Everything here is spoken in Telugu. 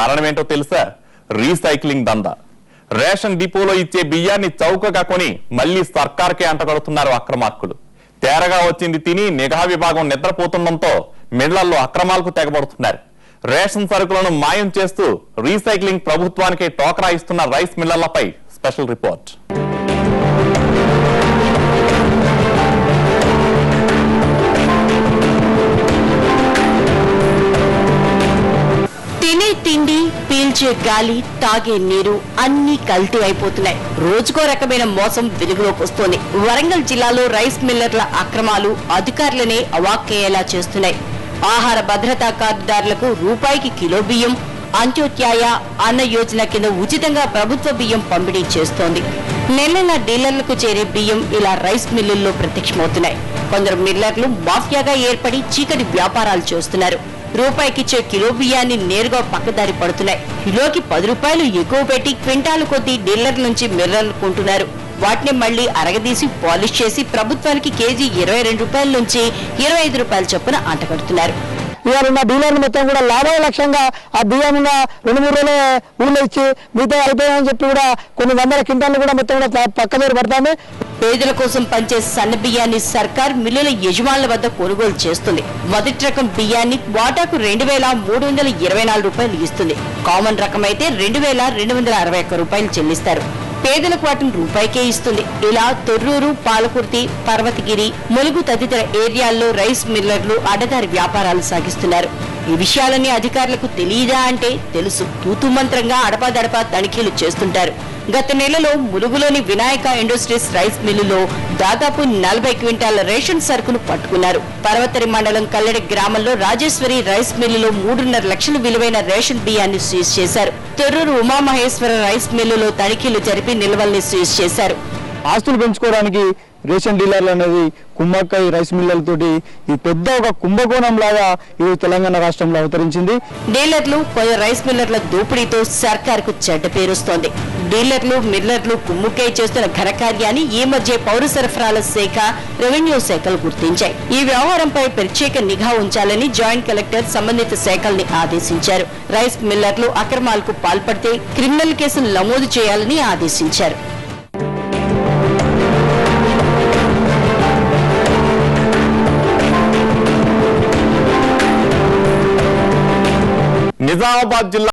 కారణమేంటో తెలుసా రీసైక్లింగ్ దందా రేషన్ డిపోలో ఇచ్చే బియ్యాన్ని చౌకగా కొని మళ్లీ సర్కార్కే అంటగడుతున్నారు అక్రమార్కులు తేరగా వచ్చింది తిని నిఘా విభాగం నిద్రపోతుండటంతో మిళ్లల్లో అక్రమాలకు తెగబడుతున్నారు రేషన్ సరుకులను మాయం చేస్తూ రీసైక్లింగ్ ప్రభుత్వానికే టోకరా ఇస్తున్న రైస్ మిల్లర్లపై స్పెషల్ రిపోర్ట్ తినే తిండి పీల్చే గాలి తాగే నీరు అన్ని కల్తీ అయిపోతున్నాయి రోజుకో రకమైన మోసం వెలుగులోకి వస్తోంది వరంగల్ జిల్లాలో రైస్ మిల్లర్ల అక్రమాలు అధికారులనే అవాక్కయ్యేలా చేస్తున్నాయి ఆహార భద్రతా కార్డుదారులకు రూపాయికి కిలో బియ్యం అంత్యోత్యాయ అన్న యోజన కింద ఉచితంగా ప్రభుత్వ బియ్యం పంపిణీ చేస్తోంది నెల నెల డీలర్లకు చేరే బియ్యం ఇలా రైస్ మిల్లుల్లో ప్రత్యక్షమవుతున్నాయి కొందరు మిల్లర్లు మాఫియాగా ఏర్పడి చీకటి వ్యాపారాలు చేస్తున్నారు రూపాయికిచ్చే కిలో బియ్యాన్ని నేరుగా పక్కదారి పడుతున్నాయి కిలోకి పది రూపాయలు ఎక్కువ పెట్టి క్వింటాలు కొద్దీ డీలర్ నుంచి మిల్లర్లు కొంటున్నారు వాటిని మళ్లీ అరగదీసి పాలిష్ చేసి ప్రభుత్వానికి కేజీ ఇరవై రెండు రూపాయల నుంచి ఇరవై ఐదు రూపాయల చొప్పున అంటగడుతున్నారు ఇవాళ ఉన్న డీలర్లు మొత్తం కూడా లాభాల లక్ష్యంగా ఆ బియ్యం ఉన్న రెండు మూడు రోజులే ఊళ్ళో ఇచ్చి మిగతా అయిపోయాయని చెప్పి కూడా కొన్ని వందల క్వింటాలు కూడా మొత్తం కూడా ప- పక్క దగ్గర పడతాయి పేదల కోసం పంచే సన్న బియ్యాన్ని సర్కార్ మిల్లుల యజమానుల వద్ద కొనుగోలు చేస్తుంది మొదటి రకం బియ్యాన్ని వాటాకు రెండు వేల మూడు వందల ఇరవై నాలుగు రూపాయలు ఇస్తుంది కామన్ రకం అయితే రెండు వేల రెండు వందల అరవై ఒక్క రూపాయలు చెల్లిస్తారు పేదలకు వాటిని రూపాయికే ఇస్తుంది ఇలా తొర్రూరు పాలకుర్తి పర్వతగిరి ములుగు తదితర ఏరియాల్లో రైస్ మిల్లర్లు అడ్డదారి వ్యాపారాలు సాగిస్తున్నారు ఈ విషయాలన్నీ అధికారులకు తెలియదా అంటే తెలుసు తూతు మంత్రంగా అడపాదడపా తనిఖీలు చేస్తుంటారు గత నెలలో ములుగులోని వినాయక ఇండస్ట్రీస్ రైస్ మిల్లులో దాదాపు నలభై క్వింటాల రేషన్ సరుకును పట్టుకున్నారు పర్వతరి మండలం కల్లెడి గ్రామంలో రాజేశ్వరి రైస్ మిల్లులో మూడున్నర లక్షల విలువైన రేషన్ బియ్యాన్ని సీజ్ చేశారు తొర్రూరు ఉమామహేశ్వర రైస్ మిల్లులో తనిఖీలు జరిపి నిల్వల్ని సీజ్ చేశారు ఆస్తులు పెంచుకోవడానికి రేషన్ డీలర్లు అనేది కుమ్మక్కై రైస్ మిల్లర్లతోటి ఇది పెద్ద ఒక కుంభకోణం లాగా ఇది తెలంగాణ రాష్ట్రంలో అవతరించింది డీలర్లు కొన్ని రైస్ మిల్లర్ల దోపిడీతో సర్కార్కు చెడ్డ పేరుస్తోంది డీలర్లు మిల్లర్లు కుమ్ముకై చేస్తున్న ఘనకార్యాన్ని ఈ మధ్య పౌర సరఫరాల శాఖ రెవెన్యూ శాఖలు గుర్తించాయి ఈ వ్యవహారంపై ప్రత్యేక నిఘా ఉంచాలని జాయింట్ కలెక్టర్ సంబంధిత శాఖల్ని ఆదేశించారు రైస్ మిల్లర్లు అక్రమాలకు పాల్పడితే క్రిమినల్ కేసులు నమోదు చేయాలని ఆదేశించారు నిజామాబాద్ జిల్లా